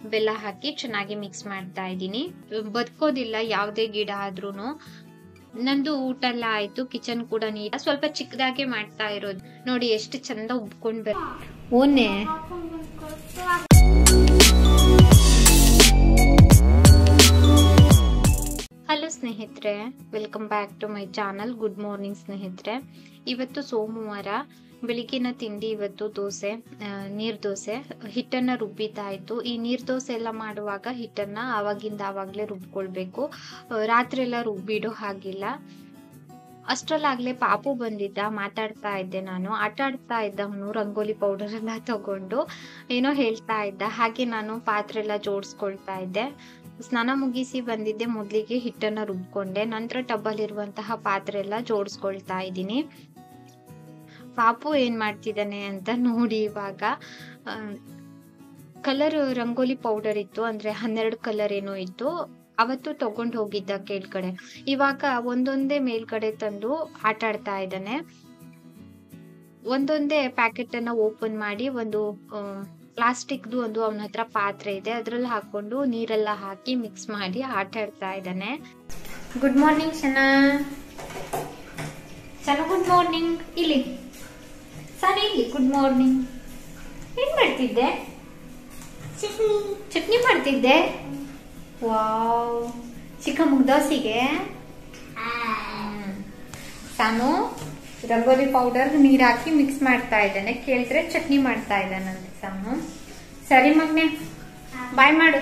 ಬೆಲ್ಲ ಹಾಕಿ ಚೆನ್ನಾಗಿ ಮಿಕ್ಸ್ ಮಾಡ್ತಾ ಇದ್ದೀನಿ ಬದುಕೋದಿಲ್ಲ ಯಾವುದೇ ಗಿಡ ಆದ್ರೂನು ನಂದು ಊಟ ಎಲ್ಲ ಆಯ್ತು ಕಿಚನ್ ಕೂಡ ನೀಟ್ ಸ್ವಲ್ಪ ಚಿಕ್ಕದಾಗೆ ಮಾಡ್ತಾ ಇರೋದು ನೋಡಿ ಎಷ್ಟು ಚಂದ ಉಬ್ಕೊಂಡ್ ಬರ್ ಓನೆ ಹಲೋ ಸ್ನೇಹಿತರೆ welcome back to my channel good morning ಸ್ನೇಹಿತರೆ ಇವತ್ತು ಸೋಮವಾರ ಬೆಳಿಗ್ಗಿನ ತಿಂಡಿ ಇವತ್ತು ದೋಸೆ ಆ, ನೀರ್ ದೋಸೆ ಹಿಟ್ಟನ್ನ ರುಬ್ಬಿತಾಯ್ತು ಈ ನೀರ್ ದೋಸೆ ಎಲ್ಲ ಮಾಡುವಾಗ ಹಿಟ್ಟನ್ನ ಆವಾಗಿಂದ ಆವಾಗ್ಲೇ ರುಬ್ಕೊಳ್ಬೇಕು ಆ, ರಾತ್ರಿ ಎಲ್ಲ ರುಬ್ಬಿಡೋ ಹಾಗಿಲ್ಲ ಅಷ್ಟ್ರಲ್ಲಾಗ್ಲೇ ಪಾಪು ಬಂದಿದ್ದ ಮಾತಾಡ್ತಾ ಇದ್ದೆ ನಾನು ಆಟ ಆಡ್ತಾ ಇದ್ದ ಅವನು ರಂಗೋಲಿ ಪೌಡರ್ ಎಲ್ಲ ತಗೊಂಡು ಏನೋ ಹೇಳ್ತಾ ಇದ್ದ ಹಾಗೆ ನಾನು ಪಾತ್ರೆ ಎಲ್ಲ ಜೋಡಿಸ್ಕೊಳ್ತಾ ಇದ್ದೆ ಸ್ನಾನ ಮುಗಿಸಿ ಬಂದಿದ್ದೆ ಮೊದಲಿಗೆ ಹಿಟ್ಟನ್ನ ರುಬ್ಕೊಂಡೆ ನಂತರ ಟಬ್ಬಲ್ ಇರುವಂತಹ ಪಾತ್ರೆ ಎಲ್ಲ ಜೋಡಿಸ್ಕೊಳ್ತಾ ಇದ್ದೀನಿ ಪಾಪು ಏನ್ ಮಾಡ್ತಿದ್ದಾನೆ ಅಂತ ನೋಡಿ ಇವಾಗ ಕಲರ್ ರಂಗೋಲಿ ಪೌಡರ್ ಇತ್ತು ಅಂದ್ರೆ ಹನ್ನೆರಡು ಕಲರ್ ಏನೋ ಇತ್ತು ಅವತ್ತು ತಗೊಂಡ್ ಹೋಗಿದ್ದ ಕೆಳ್ಗಡೆ ಇವಾಗ ಒಂದೊಂದೇ ಮೇಲ್ಗಡೆ ತಂದು ಆಟ ಆಡ್ತಾ ಇದ್ದಾನೆ ಒಂದೊಂದೇ ಪ್ಯಾಕೆಟ್ ಅನ್ನ ಓಪನ್ ಮಾಡಿ ಒಂದು ಪ್ಲಾಸ್ಟಿಕ್ದು ಒಂದು ಅವನ ಹತ್ರ ಪಾತ್ರೆ ಇದೆ ಅದ್ರಲ್ಲಿ ಹಾಕೊಂಡು ನೀರೆಲ್ಲ ಹಾಕಿ ಮಿಕ್ಸ್ ಮಾಡಿ ಆಟ ಆಡ್ತಾ ಇದ್ದಾನೆ ಗುಡ್ ಮಾರ್ನಿಂಗ್ ಸನ ಸನ ಗುಡ್ ಮಾರ್ನಿಂಗ್ ಇಲ್ಲಿ ಸನ ಇಲ್ಲಿ ಗುಡ್ ಮಾರ್ನಿಂಗ್ ಏನ್ ಮಾಡ್ತಿದ್ದೆ ಚಟ್ನಿ ಮಾಡ್ತಿದ್ದೆ ವಾವ್ ಚಿಕ್ಕ ಮುಗ್ದೋಸಿಗೆ ಸಾನು ರಂಗೋಲಿ ಪೌಡರ್ ನೀರ್ ಹಾಕಿ ಮಿಕ್ಸ್ ಮಾಡ್ತಾ ಇದ್ದಾನೆ ಕೇಳಿದ್ರೆ ಚಟ್ನಿ ಮಾಡ್ತಾ ಇದ್ದಾನಂತೆ ಸಾನು ಸರಿ ಮಗ್ನೆ ಬಾಯ್ ಮಾಡು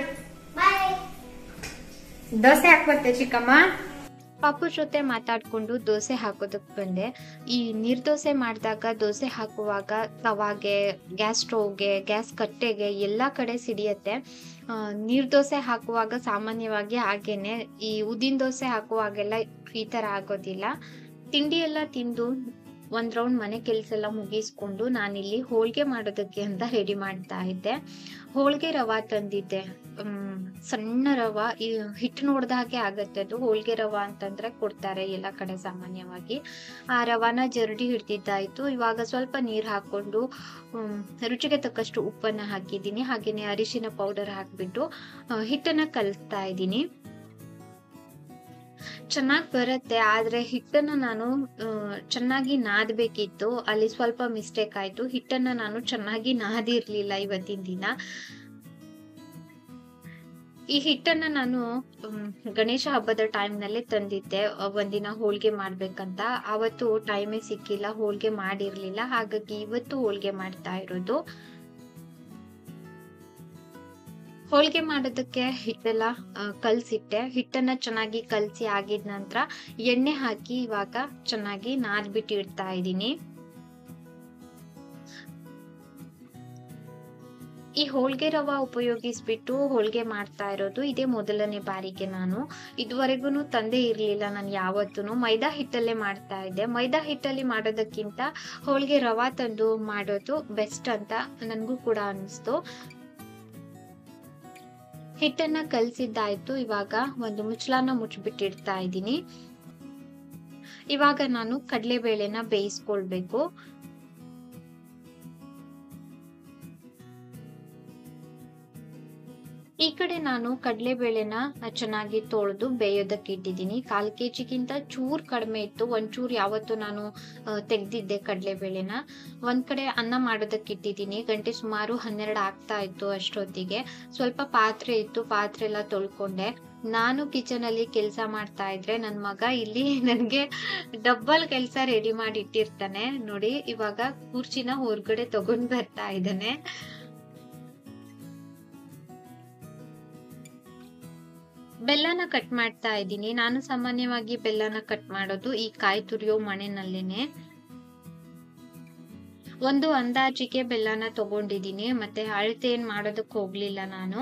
ದೋಸೆ ಹಾಕ್ಬರ್ತೆ ಚಿಕ್ಕಮ್ಮ ಪಾಪು ಜೊತೆ ಮಾತಾಡ್ಕೊಂಡು ದೋಸೆ ಹಾಕೋದಕ್ ಬಂದೆ ಈ ನೀರ್ ದೋಸೆ ಮಾಡಿದಾಗ ದೋಸೆ ಹಾಕುವಾಗ ತವಾಗೆ ಗ್ಯಾಸ್ ಸ್ಟೋವ್ಗೆ ಗ್ಯಾಸ್ ಕಟ್ಟೆಗೆ ಎಲ್ಲಾ ಕಡೆ ಸಿಡಿಯತ್ತೆ ಆ, ನೀರ್ ದೋಸೆ ಹಾಕುವಾಗ ಸಾಮಾನ್ಯವಾಗಿ ಹಾಗೇನೆ ಈ ಉದ್ದಿನ ದೋಸೆ ಹಾಕುವಾಗೆಲ್ಲ ಈ ತರ ಆಗೋದಿಲ್ಲ ತಿಂಡಿ ಎಲ್ಲ ತಿಂದು ಒಂದ್ ರೌಂಡ್ ಮನೆ ಕೆಲ್ಸ ಎಲ್ಲ ಮುಗಿಸ್ಕೊಂಡು ನಾನಿಲ್ಲಿ ಹೋಳ್ಗೆ ಮಾಡೋದಕ್ಕೆ ಅಂತ ರೆಡಿ ಮಾಡ್ತಾ ಇದ್ದೆ ಹೋಳ್ಗೆ ರವಾ ತಂದಿದ್ದೆ ಹ್ಮ್ ಸಣ್ಣ ರವಾ ಈ ಹಿಟ್ಟು ನೋಡ್ದ ಹಾಗೆ ಆಗತ್ತೆ ಅದು ಹೋಳ್ಗೆ ರವಾ ಅಂತಂದ್ರೆ ಕೊಡ್ತಾರೆ ಎಲ್ಲ ಕಡೆ ಸಾಮಾನ್ಯವಾಗಿ ಆ ರವಾನ ಜರಡಿ ಹಿಡ್ದಿದ್ದಾಯ್ತು ಇವಾಗ ಸ್ವಲ್ಪ ನೀರ್ ಹಾಕೊಂಡು ಹ್ಮ್, ರುಚಿಗೆ ತಕ್ಕಷ್ಟು ಉಪ್ಪನ್ನ ಹಾಕಿದ್ದೀನಿ ಹಾಗೇನೆ ಅರಿಶಿನ ಪೌಡರ್ ಹಾಕ್ಬಿಟ್ಟು ಆ, ಹಿಟ್ಟನ್ನ ಕಲಿಸ್ತಾ ಇದ್ದೀನಿ ಚೆನ್ನಾಗ್ ಬರುತ್ತೆ ಆದ್ರೆ ಹಿಟ್ಟನ್ನ ನಾನು ಆ, ಚೆನ್ನಾಗಿ ನಾದ್ಬೇಕಿತ್ತು ಅಲ್ಲಿ ಸ್ವಲ್ಪ ಮಿಸ್ಟೇಕ್ ಆಯ್ತು ಹಿಟ್ಟನ್ನ ನಾನು ಚೆನ್ನಾಗಿ ನಾದಿರ್ಲಿಲ್ಲ ಇವತ್ತಿನ ದಿನ ಈ ಹಿಟ್ಟನ್ನ ನಾನು ಮ್, ಗಣೇಶ ಹಬ್ಬದ ಟೈಮ್ ನಲ್ಲೇ ತಂದಿದ್ದೆ ಅ, ಒಂದಿನ ಹೋಳ್ಗೆ ಮಾಡ್ಬೇಕಂತ ಅವತ್ತು ಟೈಮೇ ಸಿಕ್ಕಿಲ್ಲ ಹೋಳ್ಗೆ ಮಾಡಿರ್ಲಿಲ್ಲ ಹಾಗಾಗಿ ಇವತ್ತು ಹೋಳ್ಗೆ ಮಾಡ್ತಾ ಇರೋದು ಹೋಳ್ಗೆ ಮಾಡೋದಕ್ಕೆ ಹಿಟ್ಟೆಲ್ಲ ಆ, ಕಲ್ಸಿಟ್ಟೆ ಹಿಟ್ಟನ್ನ ಚೆನ್ನಾಗಿ ಕಲ್ಸಿ ಆಗಿದ ನಂತರ ಎಣ್ಣೆ ಹಾಕಿ ಇವಾಗ ಚೆನ್ನಾಗಿ ನಾದ್ಬಿಟ್ಟು ಇಡ್ತಾ ಇದ್ದೀನಿ ಈ ಹೋಳ್ಗೆ ರವ ಉಪಯೋಗಿಸ್ಬಿಟ್ಟು ಹೋಳ್ಗೆ ಮಾಡ್ತಾ ಇರೋದು ಇದೇ ಮೊದಲನೇ ಬಾರಿಗೆ ನಾನು ಇದುವರೆಗೂ ತಂದೆ ಇರ್ಲಿಲ್ಲ ನಾನು ಯಾವತ್ತೂ ಮೈದಾ ಹಿಟ್ಟಲ್ಲೇ ಮಾಡ್ತಾ ಇದ್ದೆ ಮೈದಾ ಹಿಟ್ಟಲ್ಲಿ ಮಾಡೋದಕ್ಕಿಂತ ಹೋಳ್ಗೆ ರವ ತಂದು ಮಾಡೋದು ಬೆಸ್ಟ್ ಅಂತ ನನಗೂ ಕೂಡ ಅನಿಸ್ತು ಹಿಟ್ಟನ್ನ ಕಲ್ಸಿದ್ದಾಯ್ತು ಇವಾಗ ಒಂದು ಮುಚ್ಚಳನ ಮುಚ್ಚಿಬಿಟ್ಟಿಡ್ತಾ ಇದ್ದೀನಿ ಇವಾಗ ನಾನು ಕಡಲೆಬೇಳೆನ ಬೇಯಿಸ್ಕೊಳ್ಬೇಕು ಈ ಕಡೆ ನಾನು ಕಡಲೆಬೇಳೆನ ಚೆನ್ನಾಗಿ ತೊಳೆದು ಬೇಯೋದಕ್ಕೆ ಇಟ್ಟಿದ್ದೀನಿ ಕಾಲ್ ಕೆಜಿಗಿಂತ ಚೂರ್ ಕಡಿಮೆ ಇತ್ತು ಒಂಚೂರ್ ಯಾವತ್ತು ನಾನು ತೆಗ್ದಿದ್ದೆ ಕಡಲೆಬೇಳೆನ ಒಂದ್ ಕಡೆ ಅನ್ನ ಮಾಡೋದಕ್ಕೆ ಇಟ್ಟಿದ್ದೀನಿ ಗಂಟೆ ಸುಮಾರು ಹನ್ನೆರಡು ಆಗ್ತಾ ಇತ್ತು ಅಷ್ಟೊತ್ತಿಗೆ ಸ್ವಲ್ಪ ಪಾತ್ರೆ ಇತ್ತು ಪಾತ್ರೆ ಎಲ್ಲ ತೊಳ್ಕೊಂಡೆ ನಾನು ಕಿಚನ್ ಅಲ್ಲಿ ಕೆಲಸ ಮಾಡ್ತಾ ಇದ್ರೆ ನನ್ ಮಗ ಇಲ್ಲಿ ನನ್ಗೆ ಡಬ್ಬಲ್ ಕೆಲಸ ರೆಡಿ ಮಾಡಿ ಇಟ್ಟಿರ್ತಾನೆ ನೋಡಿ ಇವಾಗ ಕುರ್ಚಿನ ಹೊರಗಡೆ ತಗೊಂಡ್ ಬರ್ತಾ ಇದ್ದಾನೆ ಬೆಲ್ಲನ ಕಟ್ ಮಾಡ್ತಾ ಇದ್ದೀನಿ ನಾನು ಸಾಮಾನ್ಯವಾಗಿ ಬೆಲ್ಲನ ಕಟ್ ಮಾಡೋದು ಈ ಕಾಯಿ ತುರಿಯೋ ಮಣೆನಲ್ಲೇನೆ ಒಂದು ಅಂದಾಜಿಗೆ ಬೆಲ್ಲನ ತಗೊಂಡಿದ್ದೀನಿ ಮತ್ತೆ ಅಳತೆ ಏನ್ ಮಾಡೋದಕ್ಕೆ ಹೋಗ್ಲಿಲ್ಲ ನಾನು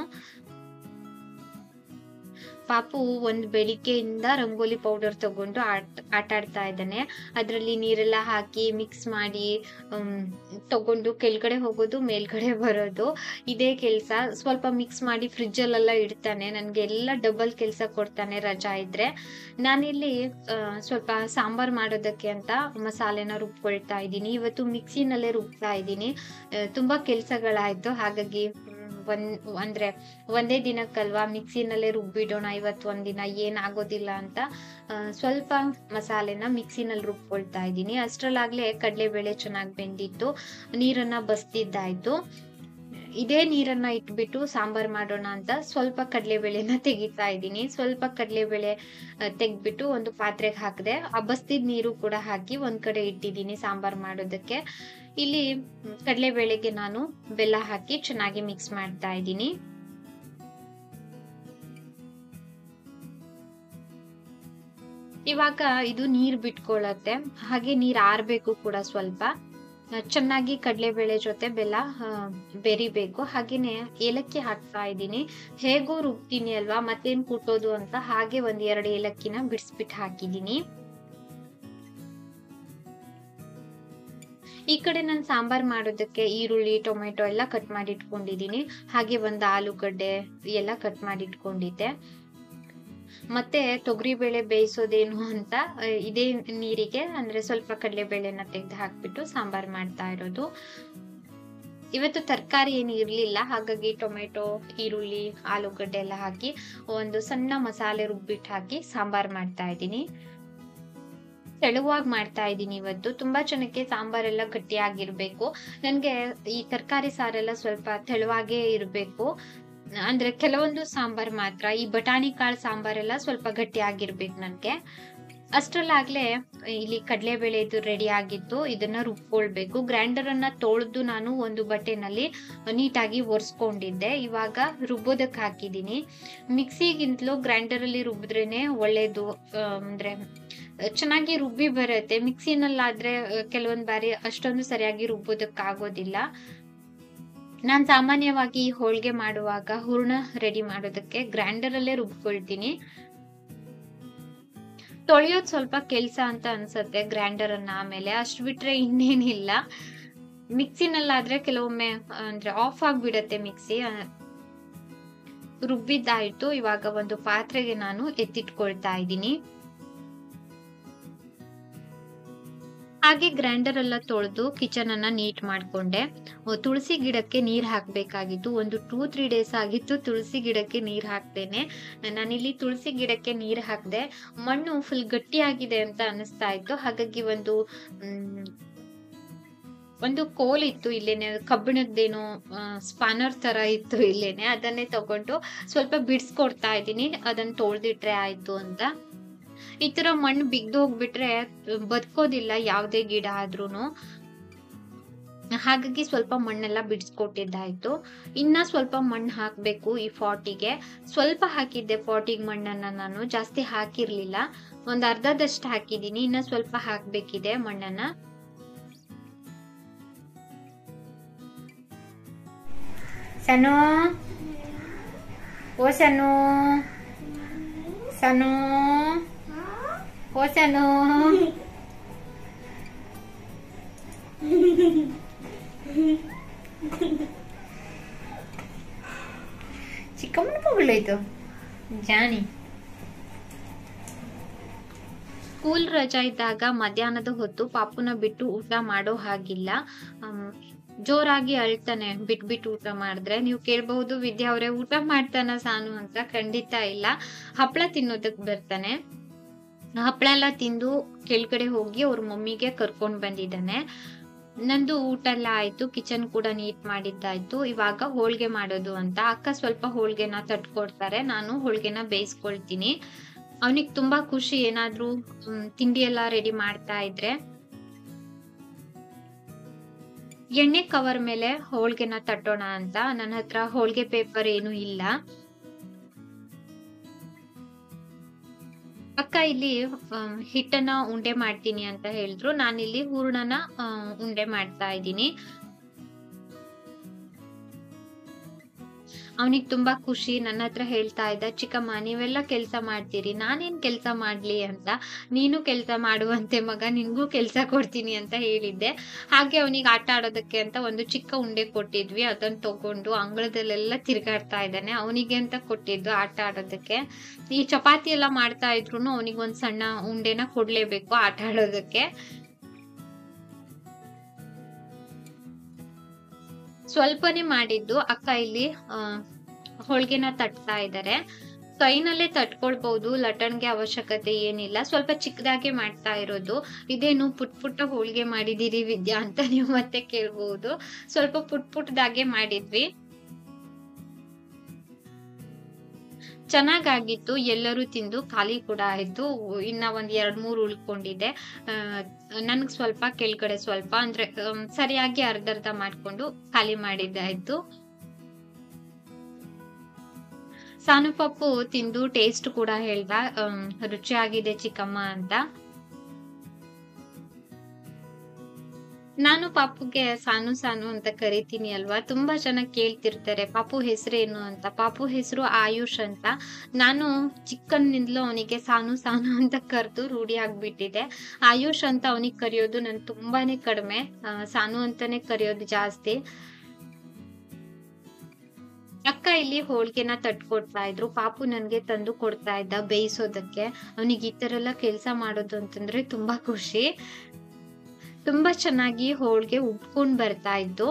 ಪಾಪು ಒಂದ್ ಬೆಳಿಗ್ಗೆಯಿಂದ ರಂಗೋಲಿ ಪೌಡರ್ ತಗೊಂಡು ಆಟ ಆಟ ಆಡ್ತಾ ಇದ್ದಾನೆ ಅದ್ರಲ್ಲಿ ನೀರೆಲ್ಲ ಹಾಕಿ ಮಿಕ್ಸ್ ಮಾಡಿ ಹ್ಮ್, ತಗೊಂಡು ಕೆಳಗಡೆ ಹೋಗೋದು ಮೇಲ್ಗಡೆ ಬರೋದು ಇದೇ ಕೆಲ್ಸ ಸ್ವಲ್ಪ ಮಿಕ್ಸ್ ಮಾಡಿ ಫ್ರಿಜ್ ಅಲ್ಲೆಲ್ಲ ಇಡ್ತಾನೆ ನನ್ಗೆ ಎಲ್ಲ ಡಬಲ್ ಕೆಲ್ಸ ಕೊಡ್ತಾನೆ ರಜಾ ಇದ್ರೆ ನಾನಿಲ್ಲಿ ಆ, ಸ್ವಲ್ಪ ಸಾಂಬಾರ್ ಮಾಡೋದಕ್ಕೆ ಅಂತ ಮಸಾಲೆನ ರುಬ್ಕೊಳ್ತಾ ಇದ್ದೀನಿ ಇವತ್ತು ಮಿಕ್ಸಿನಲ್ಲೇ ರುಬ್ತಾ ಇದ್ದೀನಿ ಆ, ತುಂಬಾ ಕೆಲ್ಸಗಳಾಯ್ತು ಹಾಗಾಗಿ ಹ್ಮ್, ಒಂದ್ ಅಂದ್ರೆ ಒಂದೇ ದಿನಕ್ಕಲ್ವಾ ಮಿಕ್ಸಿನಲ್ಲೇ ರುಬ್ಬಿಡೋಣ ಇವತ್ತು ಒಂದಿನ ಏನಾಗೋದಿಲ್ಲ ಅಂತ ಆ, ಸ್ವಲ್ಪ ಮಸಾಲೆನ ಮಿಕ್ಸಿನಲ್ಲಿ ರುಬ್ಕೊಳ್ತಾ ಇದ್ದೀನಿ ಅಷ್ಟರಲ್ಲಾಗ್ಲೇ ಕಡಲೆಬೇಳೆ ಚೆನ್ನಾಗಿ ಬೆಂದಿತ್ತು ನೀರನ್ನ ಬಸ್ತಿದ್ದಾಯ್ತು ಇದೇ ನೀರನ್ನ ಇಟ್ಬಿಟ್ಟು ಸಾಂಬಾರ್ ಮಾಡೋಣ ಅಂತ ಸ್ವಲ್ಪ ಕಡಲೆಬೇಳೆನ ತೆಗಿತಾ ಇದ್ದೀನಿ ಸ್ವಲ್ಪ ಕಡಲೆಬೇಳೆ ತೆಗ್ದ್ಬಿಟ್ಟು ಒಂದು ಪಾತ್ರೆಗೆ ಹಾಕಿದೆ ಆ ಬಸ್ತಿದ್ ನೀರು ಕೂಡ ಹಾಕಿ ಒಂದ್ ಕಡೆ ಇಟ್ಟಿದ್ದೀನಿ ಸಾಂಬಾರ್ ಮಾಡೋದಕ್ಕೆ ಇಲ್ಲಿ ಕಡಲೆಬೇಳೆಗೆ ನಾನು ಬೆಲ್ಲ ಹಾಕಿ ಚೆನ್ನಾಗಿ ಮಿಕ್ಸ್ ಮಾಡ್ತಾ ಇದ್ದೀನಿ ಇವಾಗ ಇದು ನೀರ್ ಬಿಟ್ಕೊಳ್ಳತ್ತೆ ಹಾಗೆ ನೀರ್ ಆರ್ಬೇಕು ಕೂಡ ಸ್ವಲ್ಪ ಆ, ಚೆನ್ನಾಗಿ ಕಡಲೆಬೇಳೆ ಜೊತೆ ಬೆಲ್ಲ ಆ, ಬೆರಿಬೇಕು ಹಾಗೇನೆ ಏಲಕ್ಕಿ ಹಾಕ್ತಾ ಇದ್ದೀನಿ ಹೇಗೂ ರುಬ್ತೀನಿ ಅಲ್ವಾ ಮತ್ತೇನ್ ಕುಟ್ಟೋದು ಅಂತ ಹಾಗೆ ಒಂದ್ ಎರಡು ಏಲಕ್ಕಿನ ಬಿಡಿಸ್ಬಿಟ್ಟು ಹಾಕಿದ್ದೀನಿ ಈ ಕಡೆ ನಾನು ಸಾಂಬಾರ್ ಮಾಡೋದಕ್ಕೆ ಈರುಳ್ಳಿ ಟೊಮೆಟೊ ಎಲ್ಲ ಕಟ್ ಮಾಡಿ ಇಟ್ಕೊಂಡಿದ್ದೀನಿ ಹಾಗೆ ಒಂದು ಆಲೂಗಡ್ಡೆ ಎಲ್ಲ ಕಟ್ ಮಾಡಿ ಇಟ್ಕೊಂಡಿದ್ದೆ ಮತ್ತೆ ತೊಗರಿಬೇಳೆ ಬೇಯಿಸೋದೇನು ಅಂತ ಆ, ಇದೇ ನೀರಿಗೆ ಅಂದ್ರೆ ಸ್ವಲ್ಪ ಕಡಲೆಬೇಳೆನ ತೆಗೆದು ಹಾಕ್ಬಿಟ್ಟು ಸಾಂಬಾರ್ ಮಾಡ್ತಾ ಇರೋದು ಇವತ್ತು ತರಕಾರಿ ಏನು ಇರ್ಲಿಲ್ಲ ಹಾಗಾಗಿ ಟೊಮೆಟೊ ಈರುಳ್ಳಿ ಆಲೂಗಡ್ಡೆ ಎಲ್ಲ ಹಾಕಿ ಒಂದು ಸಣ್ಣ ಮಸಾಲೆ ರುಬ್ಬಿಟ್ಟು ಹಾಕಿ ಸಾಂಬಾರ್ ಮಾಡ್ತಾ ಇದ್ದೀನಿ ತೆಳುವಾಗಿ ಮಾಡ್ತಾ ಇದ್ದೀನಿ ಇವತ್ತು ತುಂಬಾ ಜನಕ್ಕೆ ಸಾಂಬಾರೆಲ್ಲ ಗಟ್ಟಿಯಾಗಿರ್ಬೇಕು ನನ್ಗೆ ಈ ತರಕಾರಿ ಸಾರೆಲ್ಲ ಸ್ವಲ್ಪ ತೆಳುವಾಗೇ ಇರಬೇಕು ಅಂದ್ರೆ ಕೆಲವೊಂದು ಸಾಂಬಾರ್ ಮಾತ್ರ ಈ ಬಟಾಣಿ ಕಾಳು ಸಾಂಬಾರೆಲ್ಲ ಸ್ವಲ್ಪ ಗಟ್ಟಿಯಾಗಿರ್ಬೇಕು ನನ್ಗೆ ಅಷ್ಟ್ರಲ್ಲಾಗ್ಲೇ ಇಲ್ಲಿ ಕಡಲೆಬೇಳೆ ಇದು ರೆಡಿ ಆಗಿತ್ತು ಇದನ್ನ ರುಬ್ಕೊಳ್ಬೇಕು ಗ್ರೈಂಡರ್ ಅನ್ನ ತೊಳೆದು ನಾನು ಒಂದು ಬಟ್ಟೆನಲ್ಲಿ ನೀಟಾಗಿ ಒರೆಸ್ಕೊಂಡಿದ್ದೆ ಇವಾಗ ರುಬ್ಬೋದಕ್ಕೆ ಹಾಕಿದ್ದೀನಿ ಮಿಕ್ಸಿಗಿಂತಲೂ ಗ್ರೈಂಡರ್ ಅಲ್ಲಿ ರುಬ್ಬಿದ್ರೇನೆ ಒಳ್ಳೇದು ಆ, ಅಂದ್ರೆ ಚೆನ್ನಾಗಿ ರುಬ್ಬಿ ಬರುತ್ತೆ ಮಿಕ್ಸಿನಲ್ಲಾದ್ರೆ ಕೆಲವೊಂದ್ ಬಾರಿ ಅಷ್ಟೊಂದು ಸರಿಯಾಗಿ ರುಬ್ಬೋದಕ್ಕೆ ಆಗೋದಿಲ್ಲ ನಾನ್ ಸಾಮಾನ್ಯವಾಗಿ ಈ ಹೋಳ್ಗೆ ಮಾಡುವಾಗ ಹೂರ್ಣ ರೆಡಿ ಮಾಡೋದಕ್ಕೆ ಗ್ರೈಂಡರ್ ಅಲ್ಲೇ ರುಬ್ಕೊಳ್ತೀನಿ ತೊಳೆಯೋದ್ ಸ್ವಲ್ಪ ಕೆಲ್ಸ ಅಂತ ಅನ್ಸತ್ತೆ ಗ್ರೈಂಡರ್ ಅನ್ನ ಆಮೇಲೆ ಅಷ್ಟ್ ಬಿಟ್ರೆ ಇನ್ನೇನಿಲ್ಲ ಮಿಕ್ಸಿನಲ್ಲಾದ್ರೆ ಕೆಲವೊಮ್ಮೆ ಅಂದ್ರೆ ಆಫ್ ಆಗ್ಬಿಡತ್ತೆ ಮಿಕ್ಸಿ ಆ, ರುಬ್ಬಿದ್ದಾಯ್ತು ಇವಾಗ ಒಂದು ಪಾತ್ರೆಗೆ ನಾನು ಎತ್ತಿಟ್ಕೊಳ್ತಾ ಇದ್ದೀನಿ ಹಾಗೆ ಗ್ರೈಂಡರ್ ಎಲ್ಲ ತೊಳೆದು ಕಿಚನ್ ಅನ್ನ ನೀಟ್ ಮಾಡ್ಕೊಂಡೆ ಅಹ್ ತುಳಸಿ ಗಿಡಕ್ಕೆ ನೀರ್ ಹಾಕ್ಬೇಕಾಗಿತ್ತು ಒಂದು ಟೂ ತ್ರೀ ಡೇಸ್ ಆಗಿತ್ತು ತುಳಸಿ ಗಿಡಕ್ಕೆ ನೀರ್ ಹಾಕ್ತೇನೆ ನಾನಿಲ್ಲಿ ತುಳಸಿ ಗಿಡಕ್ಕೆ ನೀರ್ ಹಾಕ್ದೆ ಮಣ್ಣು ಫುಲ್ ಗಟ್ಟಿಯಾಗಿದೆ ಅಂತ ಅನಿಸ್ತಾ ಇತ್ತು ಹಾಗಾಗಿ ಒಂದು ಮ್, ಒಂದು ಕೋಲ್ ಇತ್ತು ಇಲ್ಲೇನೆ ಕಬ್ಬಿಣದ್ದೇನೋ ಸ್ಪಾನರ್ ತರ ಇತ್ತು ಇಲ್ಲೇನೆ ಅದನ್ನೇ ತಗೊಂಡು ಸ್ವಲ್ಪ ಬಿಡಿಸ್ಕೊಡ್ತಾ ಇದ್ದೀನಿ ಅದನ್ನ ತೊಳ್ದಿಟ್ರೆ ಆಯ್ತು ಅಂತ ಈ ತರ ಮಣ್ಣು ಬಿಗ್ದು ಹೋಗ್ಬಿಟ್ರೆ ಬದುಕೋದಿಲ್ಲ ಯಾವ್ದೇ ಗಿಡ ಆದ್ರೂನು ಹಾಗಾಗಿ ಸ್ವಲ್ಪ ಮಣ್ಣೆಲ್ಲ ಬಿಡಿಸ್ಕೊಟ್ಟಿದ್ದಾಯ್ತು ಇನ್ನ ಸ್ವಲ್ಪ ಮಣ್ಣು ಹಾಕ್ಬೇಕು ಈ ಫಾಟಿಗೆ ಸ್ವಲ್ಪ ಹಾಕಿದ್ದೆ ಫಾಟಿಗೆ ಮಣ್ಣನ್ನ ನಾನು ಜಾಸ್ತಿ ಹಾಕಿರ್ಲಿಲ್ಲ ಒಂದ್ ಅರ್ಧದಷ್ಟು ಹಾಕಿದೀನಿ ಇನ್ನ ಸ್ವಲ್ಪ ಹಾಕ್ಬೇಕಿದೆ ಮಣ್ಣನ್ನ ಸನು ಓ ಸನು ಸನು ಓ ಸನು ಚಿಕ್ಕಮ್ಮನ ಮಗಳಾಯ್ತು ಜಾನಿ ಸ್ಕೂಲ್ ರಜಾ ಇದ್ದಾಗ ಮಧ್ಯಾಹ್ನದ ಹೊತ್ತು ಪಾಪುನ ಬಿಟ್ಟು ಊಟ ಮಾಡೋ ಹಾಗಿಲ್ಲ ಆಮ್, ಜೋರಾಗಿ ಅಳ್ತಾನೆ ಬಿಟ್ ಬಿಟ್ಟು ಊಟ ಮಾಡಿದ್ರೆ ನೀವು ಕೇಳಬಹುದು ವಿದ್ಯಾ ಅವ್ರೆ ಊಟ ಮಾಡ್ತಾನ ಸಾನು ಅಂತ ಖಂಡಿತ ಇಲ್ಲ ಹಪ್ಳ ತಿನ್ನೋದಕ್ ಬರ್ತಾನೆ ಹಪ್ಳ ಎಲ್ಲ ತಿಂದು ಕೆಳಗಡೆ ಹೋಗಿ ಅವ್ರ ಮಮ್ಮಿಗೆ ಕರ್ಕೊಂಡ್ ಬಂದಿದ್ದಾನೆ ನಂದು ಊಟ ಎಲ್ಲ ಆಯ್ತು ಕಿಚನ್ ಕೂಡ ನೀಟ್ ಮಾಡಿದ್ದಾಯ್ತು ಇವಾಗ ಹೋಳ್ಗೆ ಮಾಡೋದು ಅಂತ ಅಕ್ಕ ಸ್ವಲ್ಪ ಹೋಳ್ಗೆನ ತಟ್ಕೊಡ್ತಾರೆ ನಾನು ಹೋಳ್ಗೆನ ಬೇಯಿಸ್ಕೊಳ್ತೀನಿ ಅವನಿಗೆ ತುಂಬಾ ಖುಷಿ ಏನಾದ್ರೂ ಮ್, ತಿಂಡಿ ಎಲ್ಲ ರೆಡಿ ಮಾಡ್ತಾ ಇದ್ರೆ ಎಣ್ಣೆ ಕವರ್ ಮೇಲೆ ಹೋಳ್ಗೆನ ತಟ್ಟೋಣ ಅಂತ ನನ್ನ ಹತ್ರ ಹೋಳ್ಗೆ ಪೇಪರ್ ಏನು ಇಲ್ಲ ಅಕ್ಕ ಇಲ್ಲಿ ಆಮ್, ಹಿಟ್ಟನ್ನ ಉಂಡೆ ಮಾಡ್ತೀನಿ ಅಂತ ಹೇಳಿದ್ರು ನಾನಿಲ್ಲಿ ಹೂರ್ಣನ ಆ, ಉಂಡೆ ಮಾಡ್ತಾ ಇದ್ದೀನಿ ಅವನಿಗೆ ತುಂಬಾ ಖುಷಿ ನನ್ನ ಹತ್ರ ಹೇಳ್ತಾ ಇದ್ದ ಚಿಕ್ಕಮ್ಮ ನೀವೆಲ್ಲ ಕೆಲಸ ಮಾಡ್ತೀರಿ ನಾನೇನ್ ಕೆಲಸ ಮಾಡ್ಲಿ ಅಂತ ನೀನು ಕೆಲಸ ಮಾಡುವಂತೆ ಮಗ ನಿನ್ಗೂ ಕೆಲಸ ಕೊಡ್ತೀನಿ ಅಂತ ಹೇಳಿದ್ದೆ ಹಾಗೆ ಅವನಿಗೆ ಆಟ ಆಡೋದಕ್ಕೆ ಅಂತ ಒಂದು ಚಿಕ್ಕ ಉಂಡೆ ಕೊಟ್ಟಿದ್ವಿ ಅದನ್ನ ತಗೊಂಡು ಅಂಗಳದಲ್ಲೆಲ್ಲ ತಿರ್ಗಾಡ್ತಾ ಇದ್ದಾನೆ ಅವನಿಗೆ ಅಂತ ಕೊಟ್ಟಿದ್ದು ಆಟ ಆಡೋದಕ್ಕೆ ಈ ಚಪಾತಿ ಎಲ್ಲ ಮಾಡ್ತಾ ಇದ್ರು ಅವನಿಗೆ ಒಂದ್ ಸಣ್ಣ ಉಂಡೆನ ಕೊಡ್ಲೇಬೇಕು ಆಟ ಆಡೋದಕ್ಕೆ ಸ್ವಲ್ಪನೇ ಮಾಡಿದ್ದು ಅಕ್ಕ ಇಲ್ಲಿ ಆ, ಹೋಳ್ಗೆನ ತಟ್ತಾ ಇದ್ದಾರೆ ಕೈನಲ್ಲೇ ತಟ್ಕೊಳ್ಬಹುದು ಲಟಣ್ಗೆ ಅವಶ್ಯಕತೆ ಏನಿಲ್ಲ ಸ್ವಲ್ಪ ಚಿಕ್ಕದಾಗೆ ಮಾಡ್ತಾ ಇರೋದು ಇದೇನು ಪುಟ್ ಪುಟ್ಟ ಹೋಳ್ಗೆ ಮಾಡಿದಿರಿ ವಿದ್ಯಾ ಅಂತ ನೀವು ಮತ್ತೆ ಕೇಳ್ಬಹುದು ಸ್ವಲ್ಪ ಪುಟ್ ಪುಟ್ಟದಾಗೆ ಮಾಡಿದ್ವಿ ಚೆನ್ನಾಗಾಗಿತ್ತು ಎಲ್ಲರೂ ತಿಂದು ಖಾಲಿ ಕೂಡ ಆಯ್ತು ಇನ್ನ ಒಂದ್ ಎರಡ್ ಮೂರು ಉಳ್ಕೊಂಡಿದೆ ಆ, ನನ್ಗ್ ಸ್ವಲ್ಪ ಕೆಳಗಡೆ ಸ್ವಲ್ಪ ಅಂದ್ರೆ ಆಮ್, ಸರಿಯಾಗಿ ಅರ್ಧ ಅರ್ಧ ಮಾಡ್ಕೊಂಡು ಖಾಲಿ ಮಾಡಿದ್ದಾಯ್ತು ಸಾನು ಪಪ್ಪು ತಿಂದು ಟೇಸ್ಟ್ ಕೂಡ ಹೇಳ್ದ ಆಮ್, ರುಚಿಯಾಗಿದೆ ಚಿಕ್ಕಮ್ಮ ಅಂತ ನಾನು ಪಾಪುಗೆ ಸಾನು ಸಾನು ಅಂತ ಕರಿತೀನಿ ಅಲ್ವಾ ತುಂಬಾ ಜನ ಕೇಳ್ತಿರ್ತಾರೆ ಪಾಪು ಹೆಸರೇನು ಅಂತ ಪಾಪು ಹೆಸರು ಆಯುಷ್ ಅಂತ ನಾನು ಚಿಕ್ಕನ್ನಿಂದಲೂ ಅವನಿಗೆ ಸಾನು ಸಾನು ಅಂತ ಕರೆದು ರೂಢಿ ಆಗ್ಬಿಟ್ಟಿದೆ ಆಯುಷ್ ಅಂತ ಅವನಿಗೆ ಕರೆಯೋದು ನನ್ ತುಂಬಾನೇ ಕಡಿಮೆ ಆ, ಸಾನು ಅಂತಾನೆ ಕರೆಯೋದು ಜಾಸ್ತಿ ಅಕ್ಕ ಇಲ್ಲಿ ಹೋಳ್ಗೆನ ತಟ್ಕೊಡ್ತಾ ಇದ್ರು ಪಾಪು ನನ್ಗೆ ತಂದು ಕೊಡ್ತಾ ಇದ್ದ ಬೇಯಿಸೋದಕ್ಕೆ ಅವನಿಗೆ ಈ ತರ ಎಲ್ಲ ಕೆಲ್ಸ ಮಾಡೋದು ಅಂತಂದ್ರೆ ತುಂಬಾ ಖುಷಿ ತುಂಬಾ ಚೆನ್ನಾಗಿ ಹೋಳ್ಗೆ ಉಬ್ಕೊಂಡ್ ಬರ್ತಾ ಇತ್ತು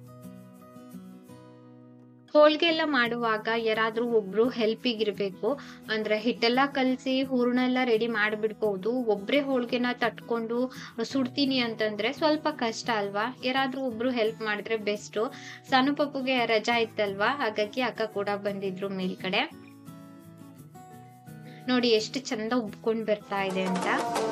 ಹೋಳ್ಗೆ ಎಲ್ಲ ಮಾಡುವಾಗ ಯಾರಾದ್ರೂ ಒಬ್ರು ಹೆಲ್ಪಿಗೆ ಇರ್ಬೇಕು ಅಂದ್ರೆ ಹಿಟ್ಟೆಲ್ಲ ಕಲ್ಸಿ ಹೂರ್ಣ ಎಲ್ಲ ರೆಡಿ ಮಾಡ್ಬಿಡ್ಬಹುದು ಒಬ್ರೇ ಹೋಳ್ಗೆನ ತಟ್ಕೊಂಡು ಸುಡ್ತೀನಿ ಅಂತಂದ್ರೆ ಸ್ವಲ್ಪ ಕಷ್ಟ ಅಲ್ವಾ ಯಾರಾದ್ರೂ ಒಬ್ರು ಹೆಲ್ಪ್ ಮಾಡಿದ್ರೆ ಬೆಸ್ಟ್ ಸಣ್ಣ ಪಪ್ಪುಗೆ ರಜಾ ಇತ್ತಲ್ವಾ ಹಾಗಾಗಿ ಅಕ್ಕ ಕೂಡ ಬಂದಿದ್ರು ಮೇಲ್ಗಡೆ ನೋಡಿ ಎಷ್ಟು ಚಂದ ಉಬ್ಕೊಂಡ್ ಬರ್ತಾ ಇದೆ ಅಂತ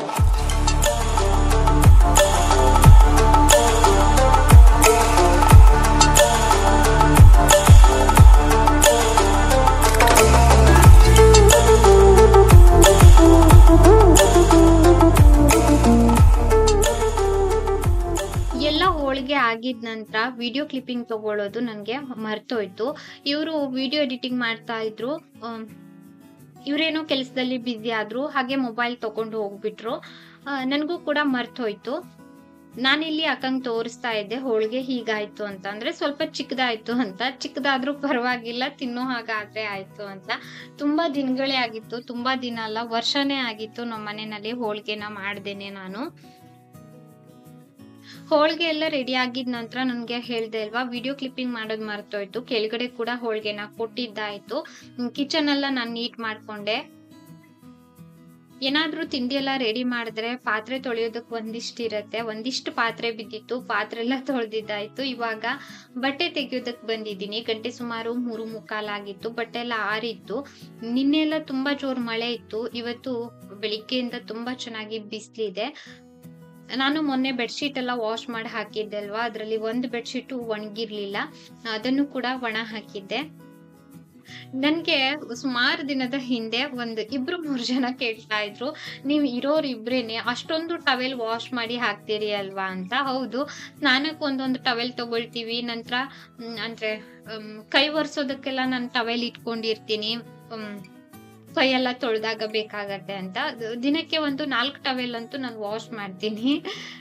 ಎಲ್ಲ ಹೋಳಿಗೆ ಆಗಿದ ನಂತರ ವಿಡಿಯೋ ಕ್ಲಿಪ್ಪಿಂಗ್ ತಗೊಳ್ಳೋದು ನನಗೆ ಮರ್ತೋಯ್ತು ಇವರು ವಿಡಿಯೋ ಎಡಿಟಿಂಗ್ ಮಾಡ್ತಾ ಇದ್ರು ಆಮ್, ಇವ್ರೇನೋ ಕೆಲಸದಲ್ಲಿ ಬ್ಯುಸಿ ಆದ್ರು ಹಾಗೆ ಮೊಬೈಲ್ ತಗೊಂಡು ಹೋಗ್ಬಿಟ್ರು ನನಗೂ ಕೂಡ ಮರ್ತೋಯ್ತು ನಾನಿಲ್ಲಿ ಅಕ್ಕಂಗ್ ತೋರಿಸ್ತಾ ಇದ್ದೆ ಹೋಳಿಗೆ ಹೀಗಾಯ್ತು ಅಂತ ಅಂದ್ರೆ ಸ್ವಲ್ಪ ಚಿಕ್ಕದಾಯ್ತು ಅಂತ ಚಿಕ್ಕದಾದ್ರೂ ಪರವಾಗಿಲ್ಲ ತಿನ್ನೋ ಹಾಗಾದ್ರೆ ಆಯ್ತು ಅಂತ ತುಂಬಾ ದಿನಗಳೇ ಆಗಿತ್ತು ತುಂಬಾ ದಿನ ಅಲ್ಲ ವರ್ಷನೇ ಆಗಿತ್ತು ನಮ್ಮ ಮನೆಯಲ್ಲಿ ಹೋಳಿಗೆನ ಮಾಡ್ದೇನೆ ನಾನು ಹೋಳ್ಗೆ ಎಲ್ಲ ರೆಡಿ ಆಗಿದ ನಂತರ ನನ್ಗೆ ಹೇಳ್ದೆ ಅಲ್ವಾ ವಿಡಿಯೋ ಕ್ಲಿಪ್ಪಿಂಗ್ ಮಾಡೋದ್ ಮರ್ತೋಯ್ತು ಕೆಳಗಡೆ ಕೂಡ ಹೋಳ್ಗೆನ ಕೊಟ್ಟಿದ್ದಾಯ್ತು ಕಿಚನ್ ಎಲ್ಲ ನಾನು ನೀಟ್ ಮಾಡ್ಕೊಂಡೆ ಏನಾದ್ರೂ ತಿಂಡಿ ಎಲ್ಲ ರೆಡಿ ಮಾಡಿದ್ರೆ ಪಾತ್ರೆ ತೊಳೆಯೋದಕ್ ಒಂದಿಷ್ಟು ಇರತ್ತೆ ಒಂದಿಷ್ಟು ಪಾತ್ರೆ ಬಿದ್ದಿತ್ತು ಪಾತ್ರೆ ಎಲ್ಲ ತೊಳೆದಿದ್ದಾಯ್ತು ಇವಾಗ ಬಟ್ಟೆ ತೆಗಿಯೋದಕ್ ಬಂದಿದ್ದೀನಿ ಗಂಟೆ ಸುಮಾರು ಮೂರು ಮುಕ್ಕಾಲಾಗಿತ್ತು ಬಟ್ಟೆ ಎಲ್ಲ ಆರಿತ್ತು ನಿನ್ನೆ ಎಲ್ಲ ತುಂಬಾ ಜೋರ್ ಮಳೆ ಇತ್ತು ಇವತ್ತು ಬೆಳಿಗ್ಗೆಯಿಂದ ತುಂಬಾ ಚೆನ್ನಾಗಿ ಬಿಸಿಲಿದೆ ನಾನು ಮೊನ್ನೆ ಬೆಡ್ಶೀಟ್ ಎಲ್ಲ ವಾಶ್ ಮಾಡಿ ಹಾಕಿದ್ದೆ ಅಲ್ವಾ ಅದ್ರಲ್ಲಿ ಒಂದು ಬೆಡ್ಶೀಟ್ ಒಣಗಿರ್ಲಿಲ್ಲ ಅದನ್ನು ಕೂಡ ಒಣ ಹಾಕಿದ್ದೆ ನನ್ಗೆ ಸುಮಾರು ದಿನದ ಹಿಂದೆ ಒಂದು ಇಬ್ರು ಮೂರು ಜನ ಕೇಳ್ತಾ ಇದ್ರು ನೀವ್ ಇರೋರ್ ಇಬ್ರೇನೆ ಅಷ್ಟೊಂದು ಟವೆಲ್ ವಾಶ್ ಮಾಡಿ ಹಾಕ್ತೀರಿ ಅಲ್ವಾ ಅಂತ ಹೌದು ಸ್ನಾನಕ್ಕೆ ಒಂದೊಂದು ಟವೆಲ್ ತಗೊಳ್ತೀವಿ ನಂತರ ಅಂದ್ರೆ ಮ್, ಕೈ ಒರೆಸೋದಕ್ಕೆಲ್ಲ ನಾನು ಟವೆಲ್ ಇಟ್ಕೊಂಡಿರ್ತೀನಿ ಮ್, ಕೈಯೆಲ್ಲ ತೊಳೆದಾಗ ಬೇಕಾಗತ್ತೆ ಅಂತ ಅದು ದಿನಕ್ಕೆ ಒಂದು ನಾಲ್ಕು ಟವೆಲ್ ಅಂತೂ ನಾನು ವಾಶ್ ಮಾಡ್ತೀನಿ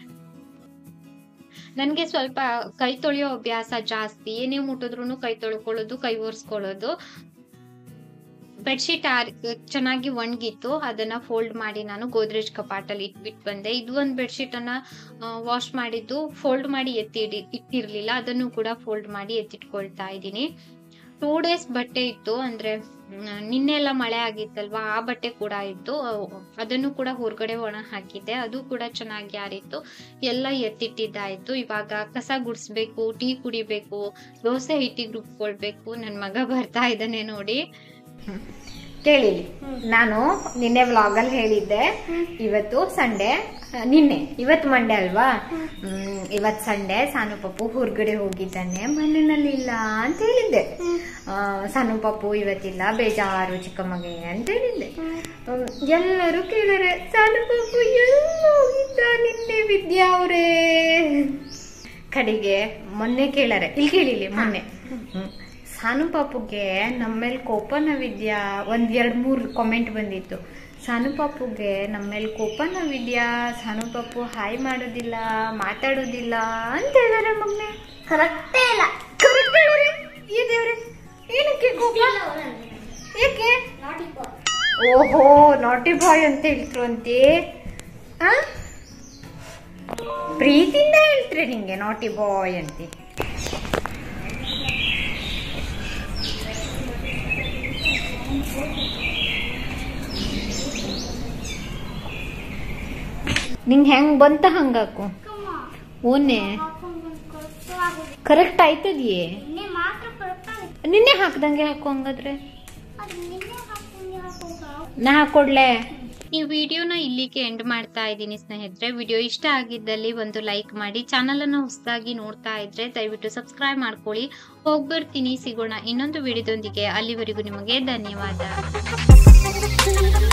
ನನ್ಗೆ ಸ್ವಲ್ಪ ಕೈ ತೊಳೆಯೋ ಅಭ್ಯಾಸ ಜಾಸ್ತಿ ಏನೇ ಮುಟ್ಟಿದ್ರು ಕೈ ತೊಳ್ಕೊಳ್ಳೋದು ಕೈ ಒರೆಸ್ಕೊಳ್ಳೋದು ಬೆಡ್ಶೀಟ್ ಆರ್ ಚೆನ್ನಾಗಿ ಒಣಗಿತ್ತು ಅದನ್ನ ಫೋಲ್ಡ್ ಮಾಡಿ ನಾನು ಗೋದ್ರೇಜ್ ಕಪಾಟಲ್ಲಿ ಇಟ್ಬಿಟ್ಟು ಬಂದೆ ಇದು ಒಂದು ಬೆಡ್ಶೀಟ್ ಅನ್ನ ವಾಶ್ ಮಾಡಿದ್ದು ಫೋಲ್ಡ್ ಮಾಡಿ ಎತ್ತಿ ಇಡಿ- ಇಟ್ಟಿರ್ಲಿಲ್ಲ ಅದನ್ನು ಕೂಡ ಫೋಲ್ಡ್ ಮಾಡಿ ಎತ್ತಿಟ್ಕೊಳ್ತಾ ಇದ್ದೀನಿ ಟೂ ಡೇಸ್ ಬಟ್ಟೆ ಇತ್ತು ಅಂದ್ರೆ ಮ್, ನಿನ್ನೆ ಎಲ್ಲ ಮಳೆ ಆಗಿತ್ತಲ್ವಾ ಆ ಬಟ್ಟೆ ಕೂಡ ಇತ್ತು ಅವ್- ಅದನ್ನು ಕೂಡ ಹೊರಗಡೆ ಒಣ ಹಾಕಿದ್ದೆ ಅದು ಕೂಡ ಚೆನ್ನಾಗಿ ಆರಿತ್ತು ಎಲ್ಲ ಎತ್ತಿಟ್ಟಿದ್ದಾಯ್ತು ಇವಾಗ ಕಸ ಗುಡಿಸ್ಬೇಕು ಟೀ ಕುಡಿಬೇಕು ದೋಸೆ ಹಿಟ್ಟಿಗೆ ರುಬ್ಕೊಳ್ಬೇಕು ನನ್ ಮಗ ಬರ್ತಾ ಇದ್ದಾನೆ ನೋಡಿ ಕೇಳಿ ನಾನು ನಿನ್ನೆ ವ್ಲಾಗಲ್ಲಿ ಹೇಳಿದ್ದೆ ಇವತ್ತು ಸಂಡೇ ನಿನ್ನೆ ಇವತ್ತು ಮಂಡೇ ಅಲ್ವಾ ಹ್ಮ್, ಇವತ್ತು ಸಂಡೇ ಸಾನು ಪಪ್ಪು ಹೊರಗಡೆ ಹೋಗಿದ್ದಾನೆ ಮನೆಯಲ್ಲಿ ಇಲ್ಲ ಅಂತ ಹೇಳಿದ್ದೆ ಆ, ಸಾನು ಪಪ್ಪು ಇವತ್ತಿಲ್ಲ ಬೇಜಾರು ಚಿಕ್ಕಮ್ಮಗೆ ಅಂತ ಹೇಳಿದ್ದೆ ಹ್ಮ್, ಎಲ್ಲರೂ ಕೇಳರೆ ಸಾನು ಪಪ್ಪು ಎಲ್ಲ ಹೋಗಿದ್ದ ನಿನ್ನೆ ವಿದ್ಯಾ ಅವರೇ ಕಡೆಗೆ ಮೊನ್ನೆ ಕೇಳಾರೆ ಇಲ್ಲಿ ಕೇಳಿಲಿ ಮೊನ್ನೆ ಹ್ಮ್. ಸಾನು ಪಾಪುಗೆ ನಮ್ಮ ಮೇಲೆ ಕೋಪನ ವಿದ್ಯಾ ಒಂದ್ ಎರಡ್ ಮೂರ್ ಕಾಮೆಂಟ್ ಬಂದಿತ್ತು ಸಾನು ಪಾಪುಗೆ ನಮ್ಮ ಮೇಲೆ ಕೋಪನ ವಿದ್ಯಾ ಸಾನು ಪಾಪು ಹಾಯ್ ಮಾಡೋದಿಲ್ಲ ಮಾತಾಡೋದಿಲ್ಲ ಅಂತ ಹೇಳಾರೆ ಮಗ್ನೆ ಕರೆಕ್ಟೇ ಇಲ್ಲ ಕರೆಕ್ಟ್ ಹೇಳ್ರಿ ಈ ದೇವ್ರೆ ಏನಕ್ಕೆ ಕೋಪ ಏಕೆ ಓಹೋ ನಾಟಿ ಬಾಯ್ ಅಂತ ಹೇಳ್ತ್ರು ಅಂತೆ ಆ? ಪ್ರೀತಿಯಿಂದ ಹೇಳ್ತ್ರೆ ನಿಂಗೆ ನಾಟಿ ಬಾಯ್ ಅಂತೆ ನಿಂಗೆ ಹೆಂಗ್ ಬಂತ ಹಂಗಾಕು ಓನೆ ಕರೆಕ್ಟ್ ಆಯ್ತದಿಯೇ ನಿನ್ನೆ ಹಾಕ್ದಂಗೆ ಹಾಕು ಹಂಗಾದ್ರೆ ನಾ ಹಾಕೊಡ್ಲೆ ಈ ವಿಡಿಯೋನ ಇಲ್ಲಿಗೆ ಎಂಡ್ ಮಾಡ್ತಾ ಇದ್ದೀನಿ ಸ್ನೇಹಿತರೆ ವಿಡಿಯೋ ಇಷ್ಟ ಆಗಿದ್ದಲ್ಲಿ ಒಂದು ಲೈಕ್ ಮಾಡಿ ಚಾನಲ್ ಅನ್ನು ಹೊಸದಾಗಿ ನೋಡ್ತಾ ಇದ್ರೆ ದಯವಿಟ್ಟು ಸಬ್ಸ್ಕ್ರೈಬ್ ಮಾಡ್ಕೊಳ್ಳಿ ಹೋಗ್ಬರ್ತೀನಿ ಸಿಗೋಣ ಇನ್ನೊಂದು ವಿಡಿಯೋದೊಂದಿಗೆ ಅಲ್ಲಿವರೆಗೂ ನಿಮಗೆ ಧನ್ಯವಾದ